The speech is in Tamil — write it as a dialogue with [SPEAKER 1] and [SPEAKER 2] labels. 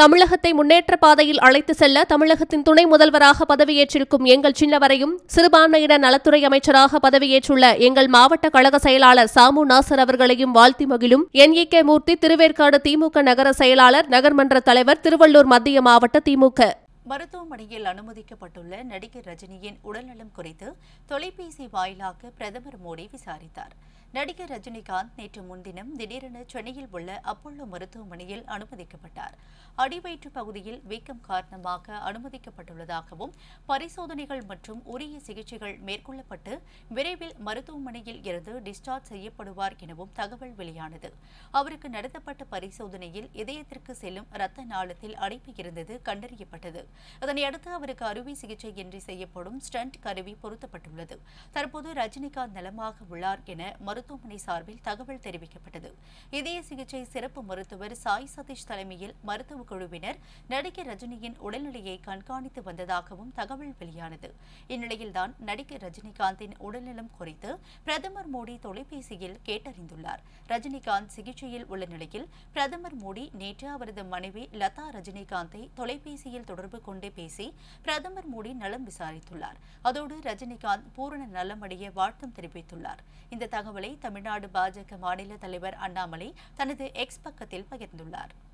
[SPEAKER 1] தமிழகத்தை முன்னேற்ற பாதையில் அழைத்து செல்ல தமிழகத்தின் துணை முதல்வராக பதவியேற்றிருக்கும் எங்கள் சின்னவரையும் சிறுபான்மையினர் நலத்துறை அமைச்சராக பதவியேற்றுள்ள எங்கள் மாவட்ட கழக செயலாளர் சாமு நாசர் அவர்களையும் வாழ்த்தி மகிழும் என்இகே மூர்த்தி திருவேற்காடு திமுக நகர செயலாளர் நகர்மன்ற தலைவர் திருவள்ளூர் மத்திய மாவட்ட திமுக
[SPEAKER 2] மருத்துவமனையில் அனுமதிக்கப்பட்டுள்ள நடிகர் ரஜினியின் உடல்நலம் குறித்து தொலைபேசி வாயிலாக பிரதமர் மோடி விசாரித்தார் நடிகர் ரஜினிகாந்த் நேற்று முன்தினம் திடீரென சென்னையில் உள்ள அப்போலோ மருத்துவமனையில் அனுமதிக்கப்பட்டார் அடிவயிற்று பகுதியில் வீக்கம் காரணமாக அனுமதிக்கப்பட்டுள்ளதாகவும் பரிசோதனைகள் மற்றும் உரிய சிகிச்சைகள் மேற்கொள்ளப்பட்டு விரைவில் மருத்துவமனையில் இருந்து டிஸ்சார்ஜ் செய்யப்படுவார் எனவும் தகவல் வெளியானது அவருக்கு நடத்தப்பட்ட பரிசோதனையில் இதயத்திற்கு செல்லும் இரத்த நாளத்தில் அடைப்பு இருந்தது கண்டறியப்பட்டது இதனையடுத்து அவருக்கு அறுவை சிகிச்சையின்றி செய்யப்படும் ஸ்டண்ட் கருவி பொருத்தப்பட்டுள்ளது தற்போது ரஜினிகாந்த் நலமாக உள்ளார் என மருத்துவமனை சார்பில் தகவல் தெரிவிக்கப்பட்டது இதய சிகிச்சை சிறப்பு மருத்துவர் சாய் சதீஷ் தலைமையில் மருத்துவ குழுவினர் நடிகர் ரஜினியின் உடல்நிலையை கண்காணித்து வந்ததாகவும் தகவல் வெளியானது இந்நிலையில்தான் நடிகர் ரஜினிகாந்தின் உடல்நலம் குறித்து பிரதமர் மோடி தொலைபேசியில் கேட்டறிந்துள்ளார் ரஜினிகாந்த் சிகிச்சையில் உள்ள நிலையில் பிரதமர் மோடி நேற்று அவரது மனைவி லதா ரஜினிகாந்தை தொலைபேசியில் தொடர்பு கொண்டு பேசி பிரதமர் மோடி நலம் விசாரித்துள்ளார் அதோடு ரஜினிகாந்த் பூரண நலமடைய வாழ்த்தும் தெரிவித்துள்ளார் இந்த தகவலை தமிழ்நாடு பாஜக மாநில தலைவர் அண்ணாமலை தனது எக்ஸ் பக்கத்தில் பகிர்ந்துள்ளார்